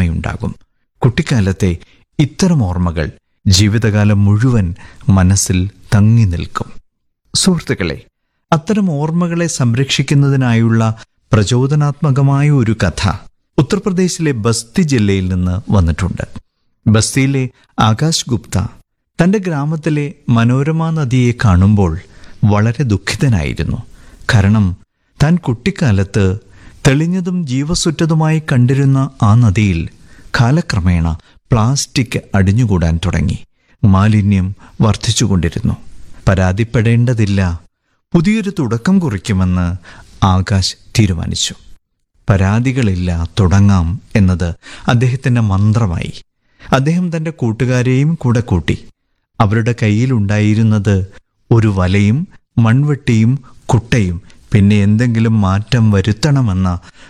ഓർമ്മയുണ്ടാകും കുട്ടിക്കാലത്തെ ഇത്തരം ഓർമ്മകൾ ജീവിതകാലം മുഴുവൻ മനസ്സിൽ തങ്ങി നിൽക്കും സുഹൃത്തുക്കളെ അത്തരം ഓർമ്മകളെ സംരക്ഷിക്കുന്നതിനായുള്ള പ്രചോദനാത്മകമായ ഒരു കഥ ഉത്തർപ്രദേശിലെ ബസ്തി ജില്ലയിൽ നിന്ന് വന്നിട്ടുണ്ട് ബസ്തിയിലെ ആകാശ് ഗുപ്ത തന്റെ ഗ്രാമത്തിലെ മനോരമ നദിയെ കാണുമ്പോൾ വളരെ ദുഃഖിതനായിരുന്നു കാരണം താൻ കുട്ടിക്കാലത്ത് തെളിഞ്ഞതും ജീവസുറ്റതുമായി കണ്ടിരുന്ന ആ നദിയിൽ കാലക്രമേണ പ്ലാസ്റ്റിക് അടിഞ്ഞുകൂടാൻ തുടങ്ങി മാലിന്യം വർദ്ധിച്ചുകൊണ്ടിരുന്നു പരാതിപ്പെടേണ്ടതില്ല പുതിയൊരു തുടക്കം കുറിക്കുമെന്ന് ആകാശ് തീരുമാനിച്ചു പരാതികളില്ല തുടങ്ങാം എന്നത് അദ്ദേഹത്തിന്റെ മന്ത്രമായി അദ്ദേഹം തന്റെ കൂട്ടുകാരെയും കൂടെ കൂട്ടി അവരുടെ കയ്യിലുണ്ടായിരുന്നത് ഒരു വലയും മൺവെട്ടിയും കുട്ടയും പിന്നെ എന്തെങ്കിലും മാറ്റം വരുത്തണമെന്ന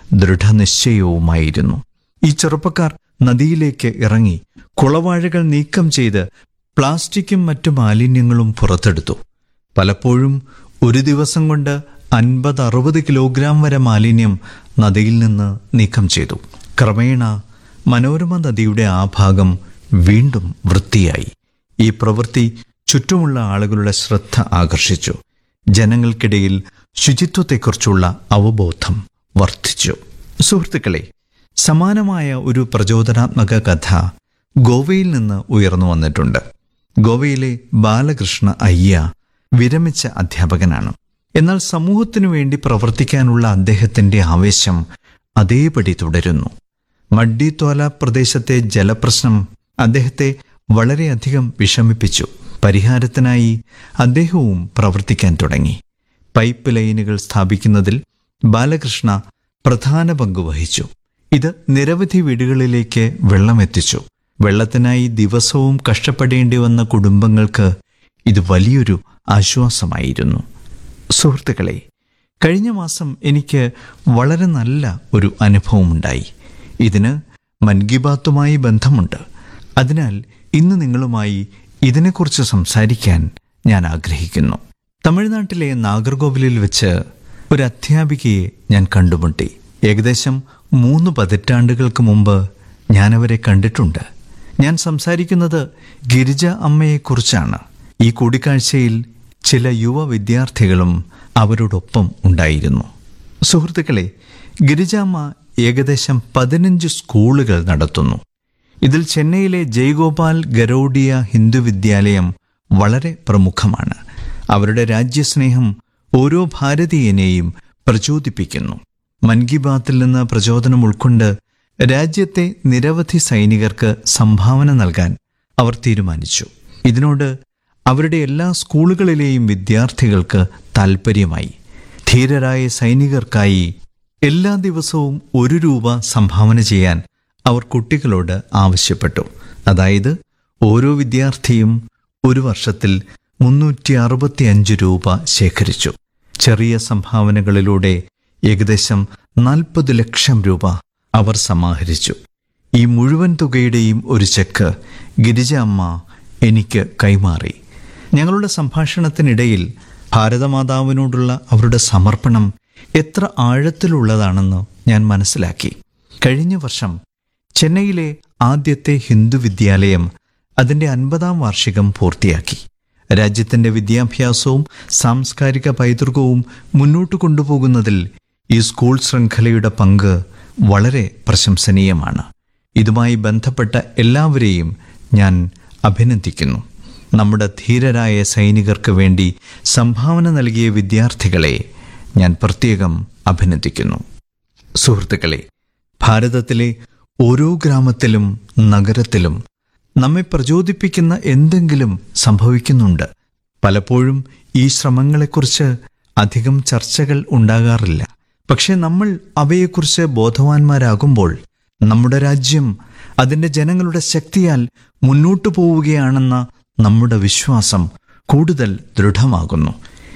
ദൃഢനിശ്ചയവുമായിരുന്നു ഈ ചെറുപ്പക്കാർ നദിയിലേക്ക് ഇറങ്ങി കുളവാഴകൾ നീക്കം ചെയ്ത് പ്ലാസ്റ്റിക്കും മറ്റു മാലിന്യങ്ങളും പുറത്തെടുത്തു പലപ്പോഴും ഒരു ദിവസം കൊണ്ട് അൻപത് അറുപത് കിലോഗ്രാം വരെ മാലിന്യം നദിയിൽ നിന്ന് നീക്കം ചെയ്തു ക്രമേണ മനോരമ നദിയുടെ ആ ഭാഗം വീണ്ടും വൃത്തിയായി ഈ പ്രവൃത്തി ചുറ്റുമുള്ള ആളുകളുടെ ശ്രദ്ധ ആകർഷിച്ചു ജനങ്ങൾക്കിടയിൽ ശുചിത്വത്തെക്കുറിച്ചുള്ള അവബോധം വർദ്ധിച്ചു സുഹൃത്തുക്കളെ സമാനമായ ഒരു പ്രചോദനാത്മക കഥ ഗോവയിൽ നിന്ന് ഉയർന്നു വന്നിട്ടുണ്ട് ഗോവയിലെ ബാലകൃഷ്ണ അയ്യ വിരമിച്ച അധ്യാപകനാണ് എന്നാൽ സമൂഹത്തിനു വേണ്ടി പ്രവർത്തിക്കാനുള്ള അദ്ദേഹത്തിന്റെ ആവേശം അതേപടി തുടരുന്നു മഡ്ഡിത്തോല പ്രദേശത്തെ ജലപ്രശ്നം അദ്ദേഹത്തെ വളരെയധികം വിഷമിപ്പിച്ചു പരിഹാരത്തിനായി അദ്ദേഹവും പ്രവർത്തിക്കാൻ തുടങ്ങി പൈപ്പ് ലൈനുകൾ സ്ഥാപിക്കുന്നതിൽ ബാലകൃഷ്ണ പ്രധാന പങ്ക് വഹിച്ചു ഇത് നിരവധി വീടുകളിലേക്ക് വെള്ളമെത്തിച്ചു വെള്ളത്തിനായി ദിവസവും കഷ്ടപ്പെടേണ്ടി വന്ന കുടുംബങ്ങൾക്ക് ഇത് വലിയൊരു ആശ്വാസമായിരുന്നു സുഹൃത്തുക്കളെ കഴിഞ്ഞ മാസം എനിക്ക് വളരെ നല്ല ഒരു അനുഭവമുണ്ടായി ഇതിന് മൻ കി ബാത്തുമായി ബന്ധമുണ്ട് അതിനാൽ ഇന്ന് നിങ്ങളുമായി ഇതിനെക്കുറിച്ച് സംസാരിക്കാൻ ഞാൻ ആഗ്രഹിക്കുന്നു തമിഴ്നാട്ടിലെ നാഗർകോവിലിൽ വെച്ച് ഒരു അധ്യാപികയെ ഞാൻ കണ്ടുമുട്ടി ഏകദേശം മൂന്ന് പതിറ്റാണ്ടുകൾക്ക് മുമ്പ് ഞാനവരെ കണ്ടിട്ടുണ്ട് ഞാൻ സംസാരിക്കുന്നത് ഗിരിജ അമ്മയെക്കുറിച്ചാണ് ഈ കൂടിക്കാഴ്ചയിൽ ചില യുവ വിദ്യാർത്ഥികളും അവരോടൊപ്പം ഉണ്ടായിരുന്നു സുഹൃത്തുക്കളെ ഗിരിജാമ്മ ഏകദേശം പതിനഞ്ച് സ്കൂളുകൾ നടത്തുന്നു ഇതിൽ ചെന്നൈയിലെ ജയ്ഗോപാൽ ഗരോഡിയ ഹിന്ദു വിദ്യാലയം വളരെ പ്രമുഖമാണ് അവരുടെ രാജ്യസ്നേഹം ഓരോ ഭാരതീയനെയും പ്രചോദിപ്പിക്കുന്നു മൻ കി ബാത്തിൽ നിന്ന് പ്രചോദനം ഉൾക്കൊണ്ട് രാജ്യത്തെ നിരവധി സൈനികർക്ക് സംഭാവന നൽകാൻ അവർ തീരുമാനിച്ചു ഇതിനോട് അവരുടെ എല്ലാ സ്കൂളുകളിലെയും വിദ്യാർത്ഥികൾക്ക് താൽപ്പര്യമായി ധീരരായ സൈനികർക്കായി എല്ലാ ദിവസവും ഒരു രൂപ സംഭാവന ചെയ്യാൻ അവർ കുട്ടികളോട് ആവശ്യപ്പെട്ടു അതായത് ഓരോ വിദ്യാർത്ഥിയും ഒരു വർഷത്തിൽ മുന്നൂറ്റി അറുപത്തിയഞ്ച് രൂപ ശേഖരിച്ചു ചെറിയ സംഭാവനകളിലൂടെ ഏകദേശം നാൽപ്പത് ലക്ഷം രൂപ അവർ സമാഹരിച്ചു ഈ മുഴുവൻ തുകയുടെയും ഒരു ചെക്ക് ഗിരിജ അമ്മ എനിക്ക് കൈമാറി ഞങ്ങളുടെ സംഭാഷണത്തിനിടയിൽ ഭാരതമാതാവിനോടുള്ള അവരുടെ സമർപ്പണം എത്ര ആഴത്തിലുള്ളതാണെന്ന് ഞാൻ മനസ്സിലാക്കി കഴിഞ്ഞ വർഷം ചെന്നൈയിലെ ആദ്യത്തെ ഹിന്ദു വിദ്യാലയം അതിന്റെ അൻപതാം വാർഷികം പൂർത്തിയാക്കി രാജ്യത്തിന്റെ വിദ്യാഭ്യാസവും സാംസ്കാരിക പൈതൃകവും മുന്നോട്ട് കൊണ്ടുപോകുന്നതിൽ ഈ സ്കൂൾ ശൃംഖലയുടെ പങ്ക് വളരെ പ്രശംസനീയമാണ് ഇതുമായി ബന്ധപ്പെട്ട എല്ലാവരെയും ഞാൻ അഭിനന്ദിക്കുന്നു നമ്മുടെ ധീരരായ സൈനികർക്ക് വേണ്ടി സംഭാവന നൽകിയ വിദ്യാർത്ഥികളെ ഞാൻ പ്രത്യേകം അഭിനന്ദിക്കുന്നു സുഹൃത്തുക്കളെ ഭാരതത്തിലെ ഓരോ ഗ്രാമത്തിലും നഗരത്തിലും നമ്മെ പ്രചോദിപ്പിക്കുന്ന എന്തെങ്കിലും സംഭവിക്കുന്നുണ്ട് പലപ്പോഴും ഈ ശ്രമങ്ങളെക്കുറിച്ച് അധികം ചർച്ചകൾ ഉണ്ടാകാറില്ല പക്ഷെ നമ്മൾ അവയെക്കുറിച്ച് ബോധവാന്മാരാകുമ്പോൾ നമ്മുടെ രാജ്യം അതിൻ്റെ ജനങ്ങളുടെ ശക്തിയാൽ മുന്നോട്ടു പോവുകയാണെന്ന നമ്മുടെ വിശ്വാസം കൂടുതൽ ദൃഢമാകുന്നു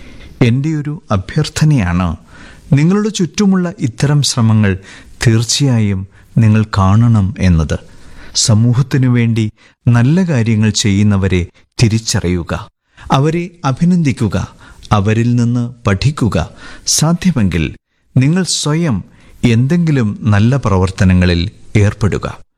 എൻ്റെ ഒരു അഭ്യർത്ഥനയാണ് നിങ്ങളുടെ ചുറ്റുമുള്ള ഇത്തരം ശ്രമങ്ങൾ തീർച്ചയായും നിങ്ങൾ കാണണം എന്നത് സമൂഹത്തിനു വേണ്ടി നല്ല കാര്യങ്ങൾ ചെയ്യുന്നവരെ തിരിച്ചറിയുക അവരെ അഭിനന്ദിക്കുക അവരിൽ നിന്ന് പഠിക്കുക സാധ്യമെങ്കിൽ നിങ്ങൾ സ്വയം എന്തെങ്കിലും നല്ല പ്രവർത്തനങ്ങളിൽ ഏർപ്പെടുക